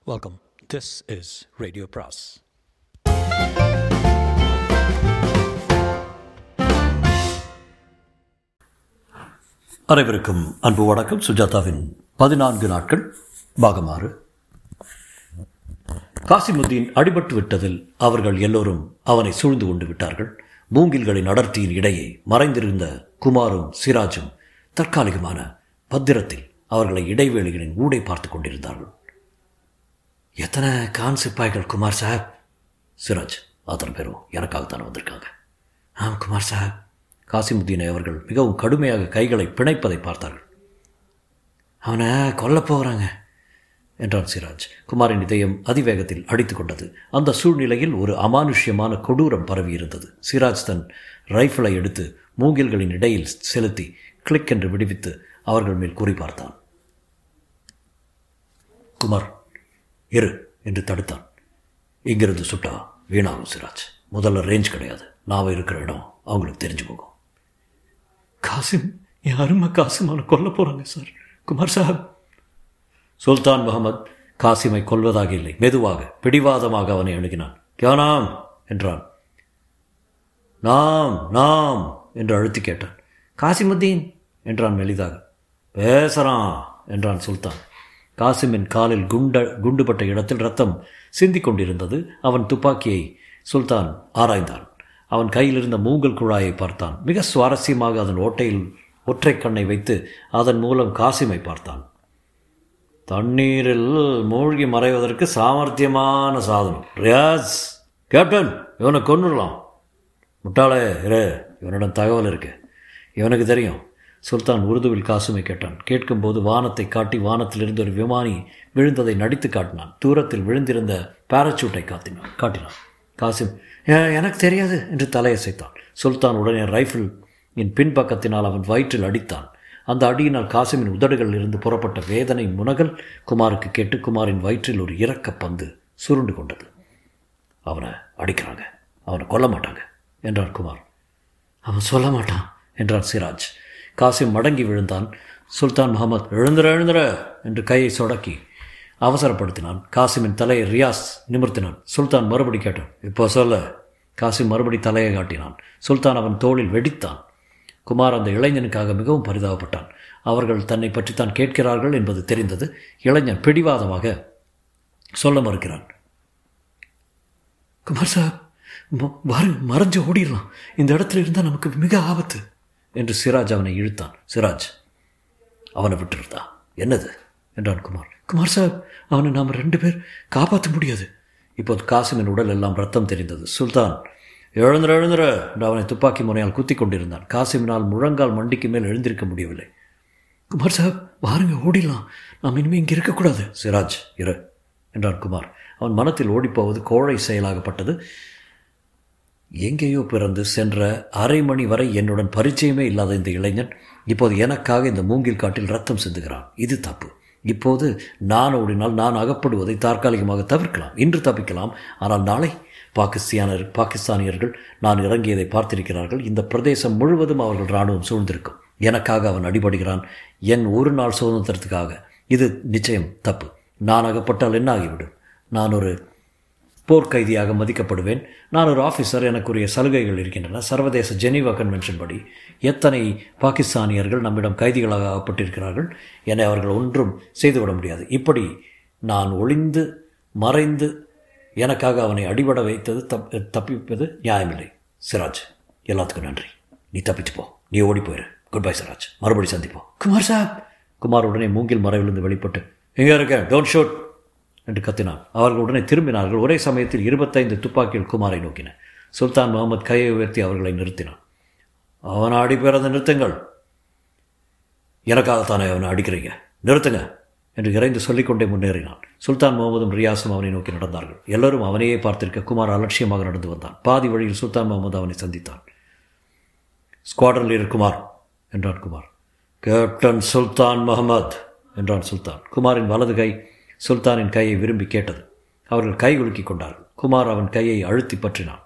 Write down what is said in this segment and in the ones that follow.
Welcome. This is Radio Pras. அனைவருக்கும் அன்பு வணக்கம் சுஜாதாவின் பதினான்கு நாட்கள் பாகமாறு காசிமுத்தீன் அடிபட்டு விட்டதில் அவர்கள் எல்லோரும் அவனை சூழ்ந்து கொண்டு விட்டார்கள் மூங்கில்களின் அடர்த்தியின் இடையே மறைந்திருந்த குமாரும் சிராஜும் தற்காலிகமான பத்திரத்தில் அவர்களை இடைவேளைகளின் ஊடை பார்த்து கொண்டிருந்தார்கள் எத்தனை கான் சிப்பாய்கள் குமார் சாஹப் சிராஜ் அத்தனை பேரும் எனக்காகத்தானே வந்திருக்காங்க ஆம் குமார் சாஹப் காசிமுத்தீனை அவர்கள் மிகவும் கடுமையாக கைகளை பிணைப்பதை பார்த்தார்கள் அவனை கொல்லப் போகிறாங்க என்றான் சிராஜ் குமாரின் இதயம் அதிவேகத்தில் அடித்து கொண்டது அந்த சூழ்நிலையில் ஒரு அமானுஷ்யமான கொடூரம் பரவி இருந்தது சிராஜ் தன் ரைஃபிளை எடுத்து மூங்கில்களின் இடையில் செலுத்தி கிளிக் என்று விடுவித்து அவர்கள் மேல் குறி பார்த்தான் குமார் இரு என்று தடுத்தான் இங்கிருந்து சுட்டா வீணாகும் சிராஜ் முதல்ல ரேஞ்ச் கிடையாது நாம் இருக்கிற இடம் அவங்களுக்கு தெரிஞ்சு போகும் காசிம் என் அருமை காசிம் அவனை கொல்ல போகிறாங்க சார் குமார் சாஹப் சுல்தான் முகமது காசிமை கொல்வதாக இல்லை மெதுவாக பிடிவாதமாக அவனை அணுகினான் கியானாம் என்றான் நாம் நாம் என்று அழுத்தி கேட்டான் காசிமுத்தீன் என்றான் மெலிதாக பேசுறான் என்றான் சுல்தான் காசிமின் காலில் குண்ட குண்டுபட்ட இடத்தில் ரத்தம் சிந்திக் கொண்டிருந்தது அவன் துப்பாக்கியை சுல்தான் ஆராய்ந்தான் அவன் கையில் இருந்த மூங்கல் குழாயை பார்த்தான் மிக சுவாரஸ்யமாக அதன் ஓட்டையில் ஒற்றை கண்ணை வைத்து அதன் மூலம் காசிமை பார்த்தான் தண்ணீரில் மூழ்கி மறைவதற்கு சாமர்த்தியமான சாதனம் ரியாஸ் கேப்டன் இவனை கொண்டுடலாம் முட்டாளே இரு இவனிடம் தகவல் இருக்கு இவனுக்கு தெரியும் சுல்தான் உருதுவில் காசுமை கேட்டான் கேட்கும்போது வானத்தை காட்டி வானத்திலிருந்து ஒரு விமானி விழுந்ததை நடித்து காட்டினான் தூரத்தில் விழுந்திருந்த பாராசூட்டை காட்டினான் காட்டினான் காசிம் எனக்கு தெரியாது என்று தலையசைத்தான் சுல்தான் உடனே ரைஃபிள் என் பின்பக்கத்தினால் அவன் வயிற்றில் அடித்தான் அந்த அடியினால் காசிமின் உதடுகளில் இருந்து புறப்பட்ட வேதனை முனகல் குமாருக்கு கேட்டு குமாரின் வயிற்றில் ஒரு இறக்க பந்து சுருண்டு கொண்டது அவனை அடிக்கிறாங்க அவனை கொல்ல மாட்டாங்க என்றார் குமார் அவன் சொல்ல மாட்டான் என்றார் சிராஜ் காசிம் மடங்கி விழுந்தான் சுல்தான் முகமது எழுந்துற எழுந்துற என்று கையை சொடக்கி அவசரப்படுத்தினான் காசிமின் தலையை ரியாஸ் நிமிர்த்தினான் சுல்தான் மறுபடி கேட்டான் இப்போ சொல்ல காசிம் மறுபடி தலையை காட்டினான் சுல்தான் அவன் தோளில் வெடித்தான் குமார் அந்த இளைஞனுக்காக மிகவும் பரிதாபப்பட்டான் அவர்கள் தன்னை பற்றி தான் கேட்கிறார்கள் என்பது தெரிந்தது இளைஞன் பிடிவாதமாக சொல்ல மறுக்கிறான் குமார் சாஹப் வாருங்க மறைஞ்சு ஓடிடலாம் இந்த இடத்துல இருந்தால் நமக்கு மிக ஆபத்து என்று சிராஜ் அவனை இழுத்தான் சிராஜ் அவனை விட்டுருதா என்னது என்றான் குமார் குமார் சாஹப் அவனை நாம் ரெண்டு பேர் காப்பாற்ற முடியாது இப்போது காசிமின் உடல் எல்லாம் ரத்தம் தெரிந்தது சுல்தான் எழுந்துற எழுந்துற என்று அவனை துப்பாக்கி முனையால் குத்தி கொண்டிருந்தான் காசிமினால் முழங்கால் மண்டிக்கு மேல் எழுந்திருக்க முடியவில்லை குமார் சாஹப் வாருங்க ஓடிடலாம் நாம் இனிமேல் இங்கே இருக்கக்கூடாது சிராஜ் இரு என்றான் குமார் அவன் மனத்தில் ஓடிப்போவது கோழை செயலாகப்பட்டது எங்கேயோ பிறந்து சென்ற அரை மணி வரை என்னுடன் பரிச்சயமே இல்லாத இந்த இளைஞன் இப்போது எனக்காக இந்த மூங்கில் காட்டில் ரத்தம் சிந்துகிறான் இது தப்பு இப்போது நான் ஓடினால் நான் அகப்படுவதை தற்காலிகமாக தவிர்க்கலாம் இன்று தப்பிக்கலாம் ஆனால் நாளை பாகிஸ்தானியர் பாகிஸ்தானியர்கள் நான் இறங்கியதை பார்த்திருக்கிறார்கள் இந்த பிரதேசம் முழுவதும் அவர்கள் இராணுவம் சூழ்ந்திருக்கும் எனக்காக அவன் அடிபடுகிறான் என் ஒரு நாள் சுதந்திரத்துக்காக இது நிச்சயம் தப்பு நான் அகப்பட்டால் என்ன ஆகிவிடும் நான் ஒரு போர்க்கைதியாக மதிக்கப்படுவேன் நான் ஒரு ஆஃபீஸர் எனக்குரிய சலுகைகள் இருக்கின்றன சர்வதேச ஜெனீவா கன்வென்ஷன் படி எத்தனை பாகிஸ்தானியர்கள் நம்மிடம் கைதிகளாக ஆகப்பட்டிருக்கிறார்கள் என்னை அவர்கள் ஒன்றும் செய்துவிட முடியாது இப்படி நான் ஒளிந்து மறைந்து எனக்காக அவனை அடிபட வைத்தது தப் தப்பிப்பது நியாயமில்லை சிராஜ் எல்லாத்துக்கும் நன்றி நீ தப்பிச்சு போ நீ ஓடி போயிரு குட் பை சிராஜ் மறுபடி சந்திப்போம் குமார் சாப் குமார் உடனே மூங்கில் மறைவிலிருந்து வெளிப்பட்டு எங்கே இருக்க டோன்ட் ஷூட் என்று கத்தினான் அவர்கள் உடனே திரும்பினார்கள் ஒரே சமயத்தில் இருபத்தைந்து துப்பாக்கிகள் குமாரை நோக்கின சுல்தான் முகமது கையை உயர்த்தி அவர்களை நிறுத்தினான் அவனை அடிப்பேறதை நிறுத்துங்கள் எனக்காகத்தானே அவனை அடிக்கிறீங்க நிறுத்துங்க என்று இறைந்து சொல்லிக்கொண்டே முன்னேறினான் சுல்தான் முகமதும் ரியாஸும் அவனை நோக்கி நடந்தார்கள் எல்லோரும் அவனையே பார்த்திருக்க குமார் அலட்சியமாக நடந்து வந்தான் பாதி வழியில் சுல்தான் முகமது அவனை சந்தித்தான் ஸ்குவாட்ரன் லீடர் குமார் என்றான் குமார் கேப்டன் சுல்தான் முகமது என்றான் சுல்தான் குமாரின் வலது கை சுல்தானின் கையை விரும்பி கேட்டது அவர்கள் கை குலுக்கிக் கொண்டார்கள் குமார் அவன் கையை அழுத்தி பற்றினான்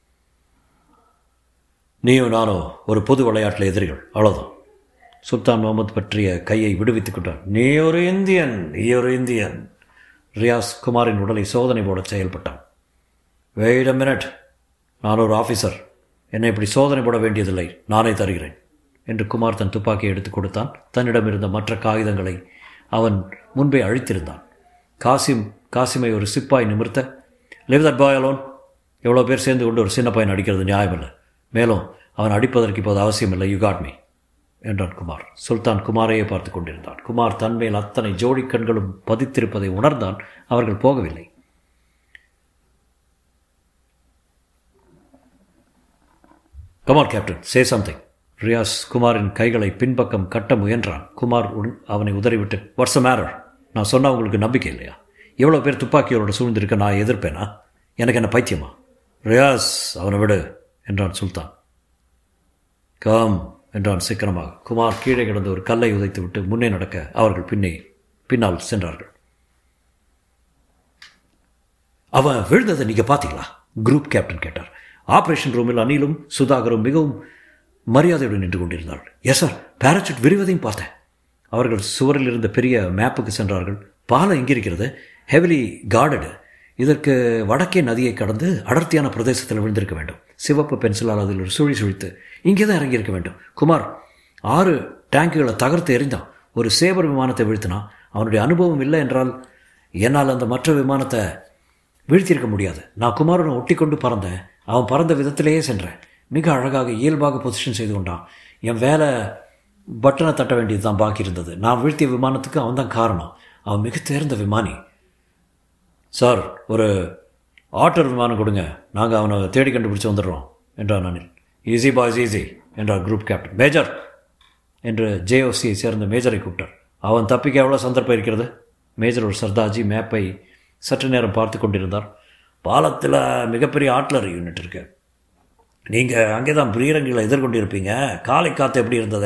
நீயும் நானும் ஒரு பொது விளையாட்டில் எதிரிகள் அவ்வளோதான் சுல்தான் முகமது பற்றிய கையை விடுவித்துக் கொண்டான் நீ ஒரு இந்தியன் நீ ஒரு இந்தியன் ரியாஸ் குமாரின் உடலை சோதனை போட செயல்பட்டான் வெயிட் அ மினிட் நான் ஒரு ஆஃபீஸர் என்னை இப்படி சோதனை போட வேண்டியதில்லை நானே தருகிறேன் என்று குமார் தன் துப்பாக்கியை எடுத்துக் கொடுத்தான் தன்னிடம் இருந்த மற்ற காகிதங்களை அவன் முன்பே அழித்திருந்தான் காசிம் காசிமை ஒரு சிப்பாய் நிமிர்த்த லிவ் தட் பாய் அலோன் எவ்வளோ பேர் சேர்ந்து கொண்டு ஒரு சின்ன பையன் அடிக்கிறது நியாயமில்லை மேலும் அவன் அடிப்பதற்கு இப்போது அவசியமில்லை யூ காட் மீ என்றான் குமார் சுல்தான் குமாரையே பார்த்து கொண்டிருந்தான் குமார் தன்மேல் அத்தனை ஜோடி கண்களும் பதித்திருப்பதை உணர்ந்தான் அவர்கள் போகவில்லை கமார் கேப்டன் சே சம்திங் ரியாஸ் குமாரின் கைகளை பின்பக்கம் கட்ட முயன்றான் குமார் உன் அவனை உதறிவிட்டு வாட்ஸ் அ மேரர் நான் சொன்னால் உங்களுக்கு நம்பிக்கை இல்லையா எவ்வளோ பேர் துப்பாக்கியோட சூழ்ந்திருக்க நான் எதிர்ப்பேனா எனக்கு என்ன பைத்தியமா ரியாஸ் அவனை விடு என்றான் சுல்தான் கம் என்றான் சிக்கனமாக குமார் கீழே கிடந்த ஒரு கல்லை உதைத்து விட்டு முன்னே நடக்க அவர்கள் பின்னே பின்னால் சென்றார்கள் அவன் விழுந்ததை நீங்கள் பார்த்தீங்களா குரூப் கேப்டன் கேட்டார் ஆபரேஷன் ரூமில் அனிலும் சுதாகரும் மிகவும் மரியாதையுடன் நின்று கொண்டிருந்தார்கள் எஸ் சார் பேராசூட் விரிவதையும் பார்த்தேன் அவர்கள் சுவரில் இருந்த பெரிய மேப்புக்கு சென்றார்கள் பாலம் எங்கிருக்கிறது ஹெவிலி கார்டடு இதற்கு வடக்கே நதியை கடந்து அடர்த்தியான பிரதேசத்தில் விழுந்திருக்க வேண்டும் சிவப்பு பென்சிலால் அதில் ஒரு சுழி சுழித்து இங்கே தான் இறங்கியிருக்க வேண்டும் குமார் ஆறு டேங்குகளை தகர்த்து எறிந்தான் ஒரு சேவர் விமானத்தை வீழ்த்தினான் அவனுடைய அனுபவம் இல்லை என்றால் என்னால் அந்த மற்ற விமானத்தை வீழ்த்தியிருக்க முடியாது நான் குமாரனை ஒட்டி கொண்டு பறந்தேன் அவன் பறந்த விதத்திலேயே சென்றேன் மிக அழகாக இயல்பாக பொசிஷன் செய்து கொண்டான் என் வேலை பட்டனை தட்ட வேண்டியது தான் பாக்கி இருந்தது நான் வீழ்த்திய விமானத்துக்கு அவன் தான் காரணம் அவன் மிக தேர்ந்த விமானி சார் ஒரு ஆட்டர் விமானம் கொடுங்க நாங்கள் அவனை தேடி கண்டுபிடிச்சு வந்துடுறோம் என்றான் அனில் ஈஸி பாய்ஸ் ஈஸி என்றார் குரூப் கேப்டன் மேஜர் என்று ஜேஓசியை சேர்ந்த மேஜரை கூப்பிட்டார் அவன் தப்பிக்க எவ்வளோ சந்தர்ப்பம் இருக்கிறது மேஜர் ஒரு சர்தாஜி மேப்பை சற்று நேரம் பார்த்து கொண்டிருந்தார் பாலத்தில் மிகப்பெரிய ஆட்லர் யூனிட் இருக்கு நீங்கள் அங்கே தான் பீரங்கிகளை எதிர்கொண்டிருப்பீங்க காலை காற்று எப்படி இருந்தது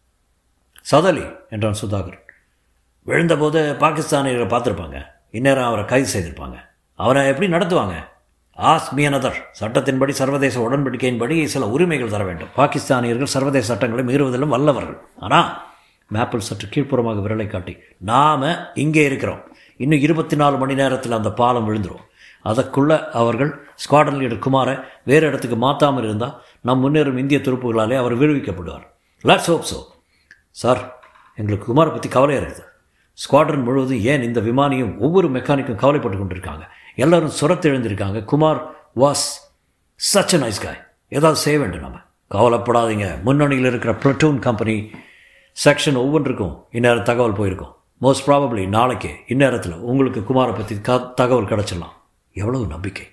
சதலி என்றான் சுதாகர் விழுந்தபோது பாகிஸ்தானியர்களை பார்த்துருப்பாங்க இந்நேரம் அவரை கைது செய்திருப்பாங்க அவரை எப்படி நடத்துவாங்க ஆஸ் மியனதர் சட்டத்தின்படி சர்வதேச உடன்படிக்கையின்படி சில உரிமைகள் தர வேண்டும் பாகிஸ்தானியர்கள் சர்வதேச சட்டங்களை மீறுவதிலும் வல்லவர்கள் ஆனால் மேப்பிள் சற்று கீழ்ப்புறமாக விரலை காட்டி நாம் இங்கே இருக்கிறோம் இன்னும் இருபத்தி நாலு மணி நேரத்தில் அந்த பாலம் விழுந்துடும் அதற்குள்ளே அவர்கள் ஸ்குவாட்ரன் லீடர் குமாரை வேறு இடத்துக்கு மாற்றாமல் இருந்தால் நம் முன்னேறும் இந்திய துருப்புகளாலே அவர் விடுவிக்கப்படுவார் லட்ஸ் ஹோப் சோ சார் எங்களுக்கு குமாரை பற்றி கவலையாக இருக்குது ஸ்குவாட்ரன் முழுவதும் ஏன் இந்த விமானியும் ஒவ்வொரு மெக்கானிக்கும் கவலைப்பட்டு கொண்டிருக்காங்க எல்லாரும் சுரத்து எழுந்திருக்காங்க Kumar was such a nice guy ஏதாவது செய்ய வேண்டும் நம்ம கவலைப்படாதீங்க முன்னணியில் இருக்கிற ப்ளட்டூன் கம்பெனி செக்ஷன் ஒவ்வொன்றுக்கும் இந்நேரம் தகவல் போயிருக்கும் மோஸ்ட் ப்ராபப்ளி நாளைக்கு இந்நேரத்தில் உங்களுக்கு குமாரை பற்றி க தகவல் கிடச்சிடலாம் எவ்வளவு நம்பிக்கை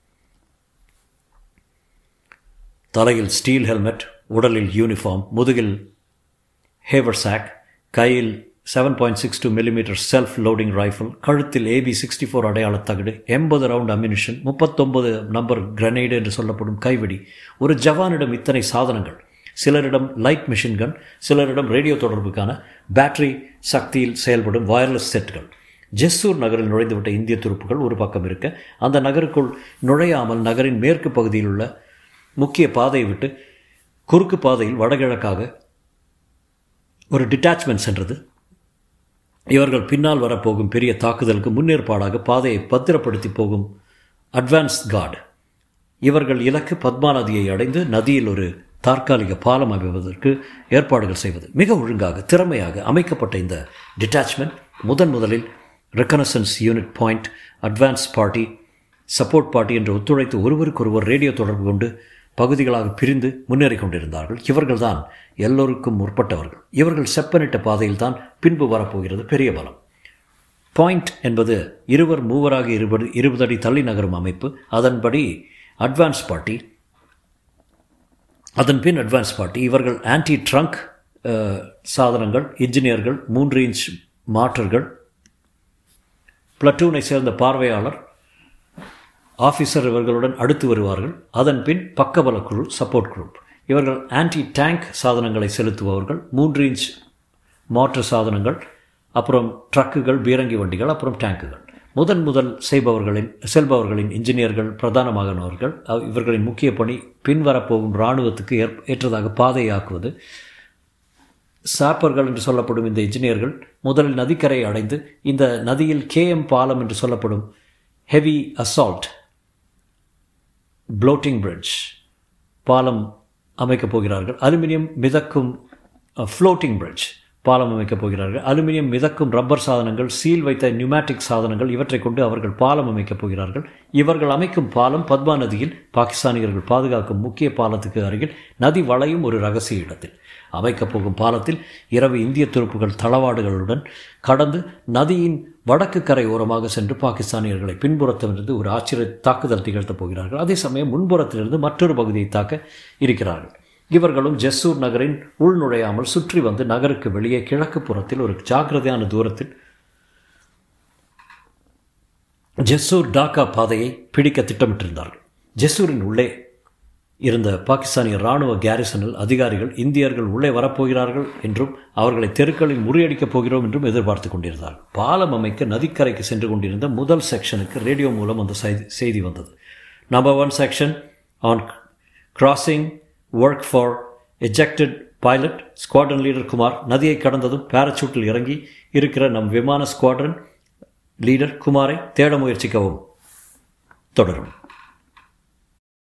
தலையில் ஸ்டீல் ஹெல்மெட் உடலில் யூனிஃபார்ம் முதுகில் ஹேவர் சாக் கையில் seven point six two millimetre self loading rifle கழுத்தில் ஏபி சிக்ஸ்டி ஃபோர் அடையாள தகடு எண்பது ரவுண்ட் அம்யூனிஷன் முப்பத்தொன்பது நம்பர் கிரனேடு என்று சொல்லப்படும் கைவெடி ஒரு ஜவானிடம் இத்தனை சாதனங்கள் சிலரிடம் லைட் மிஷின் கன் சிலரிடம் ரேடியோ தொடர்புக்கான பேட்டரி சக்தியில் செயல்படும் வயர்லெஸ் செட்டுகள் ஜெஸ்ஸூர் நகரில் நுழைந்துவிட்ட இந்திய துருப்புகள் ஒரு பக்கம் இருக்க அந்த நகருக்குள் நுழையாமல் நகரின் மேற்கு பகுதியில் உள்ள முக்கிய பாதையை விட்டு குறுக்கு பாதையில் வடகிழக்காக ஒரு டிட்டாச்மெண்ட் சென்றது இவர்கள் பின்னால் வரப்போகும் பெரிய தாக்குதலுக்கு முன்னேற்பாடாக பாதையை பத்திரப்படுத்தி போகும் அட்வான்ஸ் கார்டு இவர்கள் இலக்கு பத்மா நதியை அடைந்து நதியில் ஒரு தற்காலிக பாலம் அமைவதற்கு ஏற்பாடுகள் செய்வது மிக ஒழுங்காக திறமையாக அமைக்கப்பட்ட இந்த டிட்டாச்மெண்ட் முதன் முதலில் reconnaissance unit point advance party support party என்று ஒத்துழைத்து ஒருவருக்கொருவர் ரேடியோ தொடர்பு கொண்டு பகுதிகளாக பிரிந்து முன்னேறி கொண்டிருந்தார்கள் இவர்கள்தான் எல்லோருக்கும் முற்பட்டவர்கள் இவர்கள் செப்பனிட்ட பாதையில் தான் பின்பு வரப்போகிறது பெரிய பலம் பாயிண்ட் என்பது இருவர் மூவராக இருபது இருபது அடி தள்ளி நகரும் அமைப்பு அதன்படி அட்வான்ஸ் பார்ட்டி அதன் பின் அட்வான்ஸ் பார்ட்டி இவர்கள் ஆன்டி ட்ரங்க் சாதனங்கள் இன்ஜினியர்கள் மூன்று இன்ச் மாற்றர்கள் பிளட்டூனை சேர்ந்த பார்வையாளர் ஆஃபீஸர் இவர்களுடன் அடுத்து வருவார்கள் அதன் பின் பக்கபல குழு சப்போர்ட் குரூப் இவர்கள் ஆன்டி டேங்க் சாதனங்களை செலுத்துபவர்கள் மூன்று இன்ச் மோட்டர் சாதனங்கள் அப்புறம் ட்ரக்குகள் பீரங்கி வண்டிகள் அப்புறம் டேங்குகள் முதன் முதல் செய்பவர்களின் செல்பவர்களின் இன்ஜினியர்கள் பிரதானமாகனவர்கள் இவர்களின் முக்கிய பணி பின்வரப்போகும் இராணுவத்துக்கு ஏற் ஏற்றதாக பாதையாக்குவது சாப்பர்கள் என்று சொல்லப்படும் இந்த இன்ஜினியர்கள் முதலில் நதிக்கரையை அடைந்து இந்த நதியில் கேஎம் பாலம் என்று சொல்லப்படும் ஹெவி அசால்ட் ப்ளோட்டிங் பிரிட்ஜ் பாலம் அமைக்கப் போகிறார்கள் அலுமினியம் மிதக்கும் ஃப்ளோட்டிங் பிரிட்ஜ் பாலம் அமைக்கப் போகிறார்கள் அலுமினியம் மிதக்கும் ரப்பர் சாதனங்கள் சீல் வைத்த நியூமேட்டிக் சாதனங்கள் இவற்றை கொண்டு அவர்கள் பாலம் அமைக்கப் போகிறார்கள் இவர்கள் அமைக்கும் பாலம் பத்மா நதியில் பாகிஸ்தானியர்கள் பாதுகாக்கும் முக்கிய பாலத்துக்கு அருகில் நதி வளையும் ஒரு ரகசிய இடத்தில் அமைக்கப் போகும் பாலத்தில் இரவு இந்திய துருப்புகள் தளவாடுகளுடன் கடந்து நதியின் வடக்கு கரை ஓரமாக சென்று பாகிஸ்தானியர்களை பின்புறத்திலிருந்து ஒரு ஆச்சரிய தாக்குதல் நிகழ்த்தப் போகிறார்கள் அதே சமயம் முன்புறத்திலிருந்து மற்றொரு பகுதியை தாக்க இருக்கிறார்கள் இவர்களும் ஜெஸ்ஸூர் நகரின் உள்நுழையாமல் சுற்றி வந்து நகருக்கு வெளியே கிழக்கு புறத்தில் ஒரு ஜாக்கிரதையான தூரத்தில் ஜெஸ்ஸூர் டாக்கா பாதையை பிடிக்க திட்டமிட்டிருந்தார்கள் ஜெஸ்ஸூரின் உள்ளே இருந்த பாகிஸ்தானிய இராணுவ கேரிசனில் அதிகாரிகள் இந்தியர்கள் உள்ளே வரப்போகிறார்கள் என்றும் அவர்களை தெருக்களில் முறியடிக்கப் போகிறோம் என்றும் எதிர்பார்த்து கொண்டிருந்தார்கள் பாலம் அமைக்க நதிக்கரைக்கு சென்று கொண்டிருந்த முதல் செக்ஷனுக்கு ரேடியோ மூலம் அந்த செய்தி செய்தி வந்தது number one section on crossing work for ejected pilot squadron leader Kumar நதியை கடந்ததும் பேராசூட்டில் இறங்கி இருக்கிற நம் விமான ஸ்குவாட்ரன் லீடர் குமாரை தேட முயற்சிக்கவும் தொடரும்